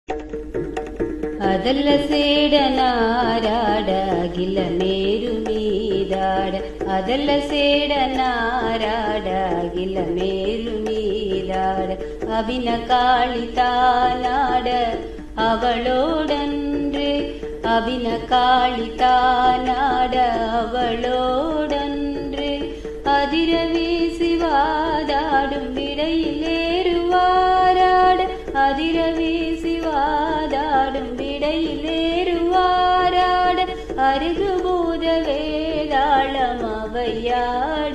ಅದಲ್ಲ ಸೇಡನಾರಾಡ ಅಗಿಲ ಮೇರು ಮೀದಾಡ ಅದಲ್ಲ ಸೇಡನಾರಾಡ ಅಗಿಲ ಮೇರು ಮೀದಾಡ அபின காளிதானாட அவளோடன்று அபின காளிதானாட அவளோடன்று அதிர வீசிவாதாடும் விடையிலேறுவாராட அதிர வீசிவாதாடும் விடையிலேறுவாராட அருகுபூத வேதாளம் அவையாட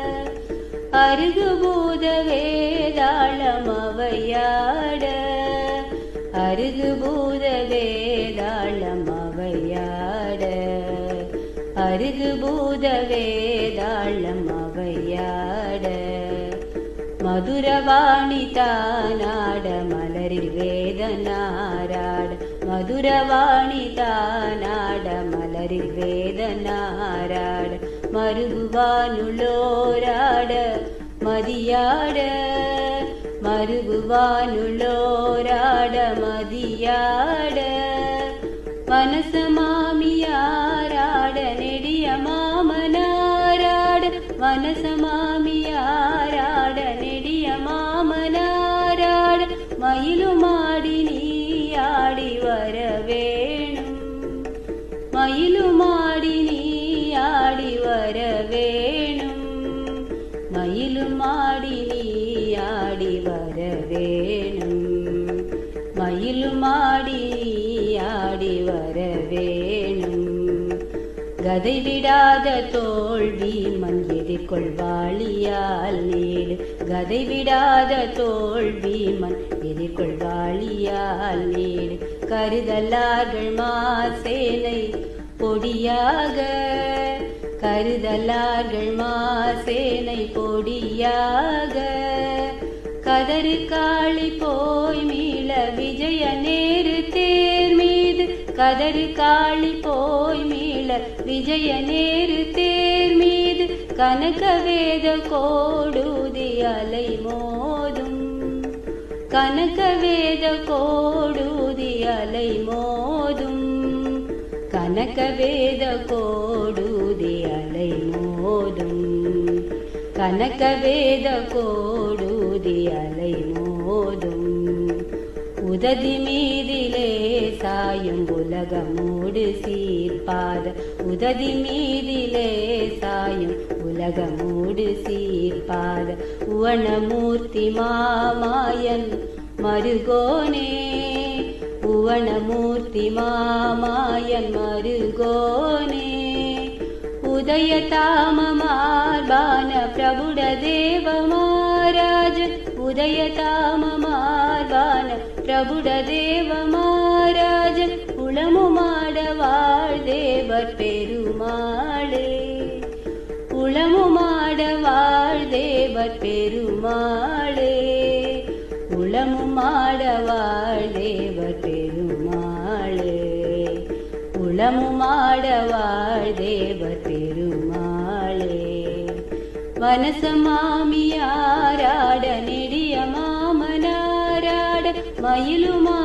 அருகுபூத வேதாளம் அவையாட அருகுபூத வேதாளம் அவையாட அருகுபூத வேதாளம் அவையாட மதுரவாணி தானாட மலரில் வேதனாராட மதுரவாணி தானாட மலரில் வேதனாராட மருகுவானுள்ளோராட மதியாட மருகுவானுள்ளோராட மதியாட மனசமாமியாராட நெடிய மாமனாராட மனசமாமியாராட நெடிய மாமனாராட மயிலுமாடி நீயாடி வர வேணும் மயிலுமாடி நீயாடி வர வேணும் மயிலுமாடி நீயாடி வர வேணும் மயிலுமாடி நீயாடி வர வேணும் கதை விடாத தோல்வி மண் எதிர்கொள்வாளியால் நீடு கதை விடாத தோல்வி மண் எதிர்கொள்வாளியால் நீடு கருதலார்கள் மாசேனை பொடியாக கருதலார்கள் மாசேனை பொடியாக கதறு காளி போய் மீள விஜய நேரு தேர் மீது கதறு காளி போய் மீள விஜய நேரு தேர் மீது கனக வேத கோடுதி அலை மோதும் கனக வேத கோடுதி அலை மோதும் கனக வேத கோடுதி அலை மோதும் கனக வேத கோடுதி அலை மோதும் உததி மீதிலே சாயும் உலகமூடு சீர்பாத உததி மீதிலே சாயும் உலகமூடு சீர்பாத உவனமூர்த்தி மாமாயன் மருகோனே உவனமூர்த்தி மாமாயன் மருகோனே உதய தாமமார்பான பிரபுட தேவ மாராஜ உதய தாமமார்பான பிரபுட தேவ மாராஜ உளமுமாட வாழ் தேவர் பெருமாளே உளமுமாட வாழ் தேவர் பெருமாளே உளமுமாட வாழ் தேவர் பெருமாளே உளமுமாட வாழ் தேவர் பெருமாளே வனசமாமியாராட நெடிய மாமனாராட மயிலுமா